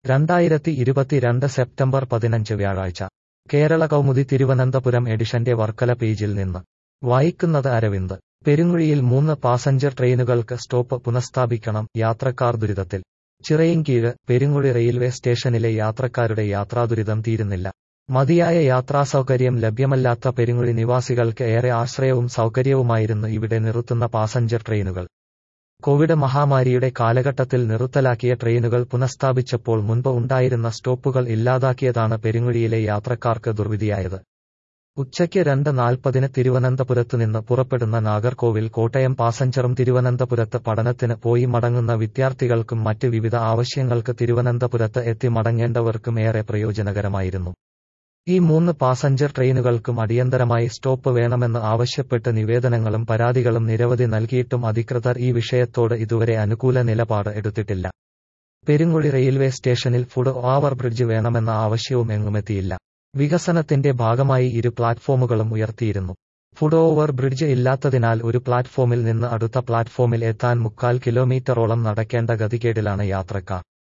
രണ്ടായിരത്തി ഇരുപത്തിരണ്ട് സെപ്റ്റംബർ പതിനഞ്ച് വ്യാഴാഴ്ച കേരള കൗമുദി തിരുവനന്തപുരം എഡിഷന്റെ വർക്കല പേജിൽ നിന്ന് വായിക്കുന്നത് അരവിന്ദ് പെരുങ്ങുഴിയിൽ മൂന്ന് പാസഞ്ചർ ട്രെയിനുകൾക്ക് സ്റ്റോപ്പ് പുനഃസ്ഥാപിക്കണം യാത്രക്കാർ ദുരിതത്തിൽ ചിറയിൻകീഴ് പെരുങ്ങുഴി റെയിൽവേ സ്റ്റേഷനിലെ യാത്രക്കാരുടെ യാത്രാദുരിതം തീരുന്നില്ല മതിയായ യാത്രാസൗകര്യം ലഭ്യമല്ലാത്ത പെരുങ്ങുഴി നിവാസികൾക്ക് ഏറെ ആശ്രയവും സൗകര്യവുമായിരുന്നു ഇവിടെ നിർത്തുന്ന പാസഞ്ചർ ട്രെയിനുകൾ കോവിഡ് മഹാമാരിയുടെ കാലഘട്ടത്തിൽ നിർത്തലാക്കിയ ട്രെയിനുകൾ പുനഃസ്ഥാപിച്ചപ്പോൾ മുൻപ് ഉണ്ടായിരുന്ന സ്റ്റോപ്പുകൾ ഇല്ലാതാക്കിയതാണ് പെരുങ്ങുഴിയിലെ യാത്രക്കാർക്ക് ദുർവിധിയായത് ഉച്ചയ്ക്ക് രണ്ട് നാൽപ്പതിന് തിരുവനന്തപുരത്ത് നിന്ന് പുറപ്പെടുന്ന നാഗർകോവിൽ കോട്ടയം പാസഞ്ചറും തിരുവനന്തപുരത്ത് പഠനത്തിന് പോയി മടങ്ങുന്ന വിദ്യാർത്ഥികൾക്കും മറ്റ് വിവിധ ആവശ്യങ്ങൾക്ക് തിരുവനന്തപുരത്ത് എത്തി മടങ്ങേണ്ടവർക്കും ഏറെ പ്രയോജനകരമായിരുന്നു ഈ മൂന്ന് പാസഞ്ചർ ട്രെയിനുകൾക്കും അടിയന്തരമായി സ്റ്റോപ്പ് വേണമെന്ന് ആവശ്യപ്പെട്ട് നിവേദനങ്ങളും പരാതികളും നിരവധി നൽകിയിട്ടും അധികൃതർ ഈ വിഷയത്തോട് ഇതുവരെ അനുകൂല നിലപാട് എടുത്തിട്ടില്ല പെരുങ്ങുഴി റെയിൽവേ സ്റ്റേഷനിൽ ഫുഡ് ഓവർ ബ്രിഡ്ജ് വേണമെന്ന ആവശ്യവും എങ്ങുമെത്തിയില്ല വികസനത്തിന്റെ ഭാഗമായി ഇരു പ്ലാറ്റ്ഫോമുകളും ഉയർത്തിയിരുന്നു ഫുഡ് ഓവർ ബ്രിഡ്ജ് ഇല്ലാത്തതിനാൽ ഒരു പ്ലാറ്റ്ഫോമിൽ നിന്ന് അടുത്ത പ്ലാറ്റ്ഫോമിൽ എത്താൻ മുക്കാൽ കിലോമീറ്ററോളം നടക്കേണ്ട ഗതികേടിലാണ് യാത്രക്കാർ